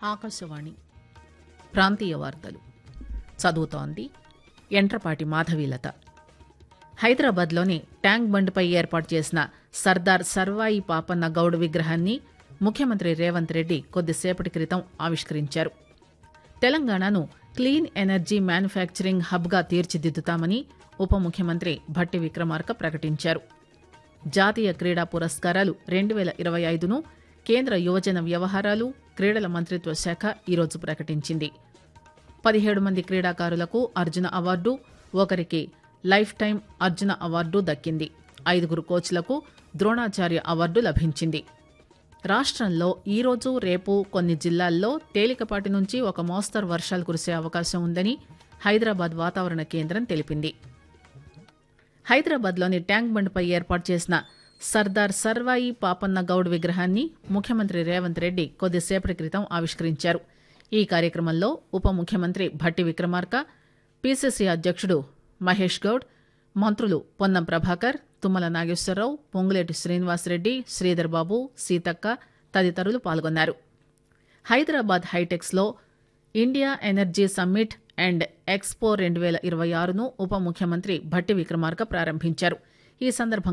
ఆకాశవాణి ప్రాంతీయ వార్తలు చదువుతోంది ఎంట్రపాటి మాధవీలత హైదరాబాద్లోని ట్యాంక్ బండ్పై ఏర్పాటు చేసిన సర్దార్ సర్వాయి పాపన్న గౌడ్ విగ్రహాన్ని ముఖ్యమంత్రి రేవంత్ రెడ్డి కొద్దిసేపటి క్రితం ఆవిష్కరించారు తెలంగాణను క్లీన్ ఎనర్జీ మ్యానుఫ్యాక్చరింగ్ హబ్గా తీర్చిదిద్దుతామని ఉప ముఖ్యమంత్రి భట్టి విక్రమార్క ప్రకటించారు జాతీయ క్రీడా పురస్కారాలు రెండు వేల ఇరవై ఐదును కేంద్ర యువజన వ్యవహారాలు క్రీడల మంత్రిత్వ శాఖ ఈరోజు ప్రకటించింది పదిహేడు మంది క్రీడాకారులకు అర్జున అవార్డు ఒకరికి లైఫ్ టైం అర్జున అవార్డు దక్కింది ఐదుగురు కోచ్లకు ద్రోణాచార్య అవార్డు లభించింది రాష్ట్రంలో ఈరోజు రేపు కొన్ని జిల్లాల్లో తేలికపాటి నుంచి ఒక మోస్తరు వర్షాలు కురిసే అవకాశం ఉందని హైదరాబాద్ వాతావరణ కేంద్రం తెలిపింది హైదరాబాద్లోని ట్యాంక్ బండ్పై ఏర్పాటు చేసిన సర్దార్ సర్వాయి పాపన్న గౌడ్ విగ్రహాన్ని ముఖ్యమంత్రి రేవంత్ రెడ్డి కొద్దిసేపటి క్రితం ఆవిష్కరించారు ఈ కార్యక్రమంలో ఉప ముఖ్యమంత్రి భట్టి విక్రమార్క పీసీసీ అధ్యక్షుడు మహేష్ గౌడ్ మంత్రులు పొన్నం ప్రభాకర్ తుమ్మల నాగేశ్వరరావు పొంగులేటి శ్రీనివాసరెడ్డి శ్రీధర్ బాబు సీతక్క తదితరులు పాల్గొన్నారు హైదరాబాద్ హైటెక్స్లో India energy summit and expo రెండు వేల ఇరవై ఆరును ఉప ముఖ్యమంత్రి భట్టి విక్రమార్క ప్రారంభించారు ఈ సందర్భంగా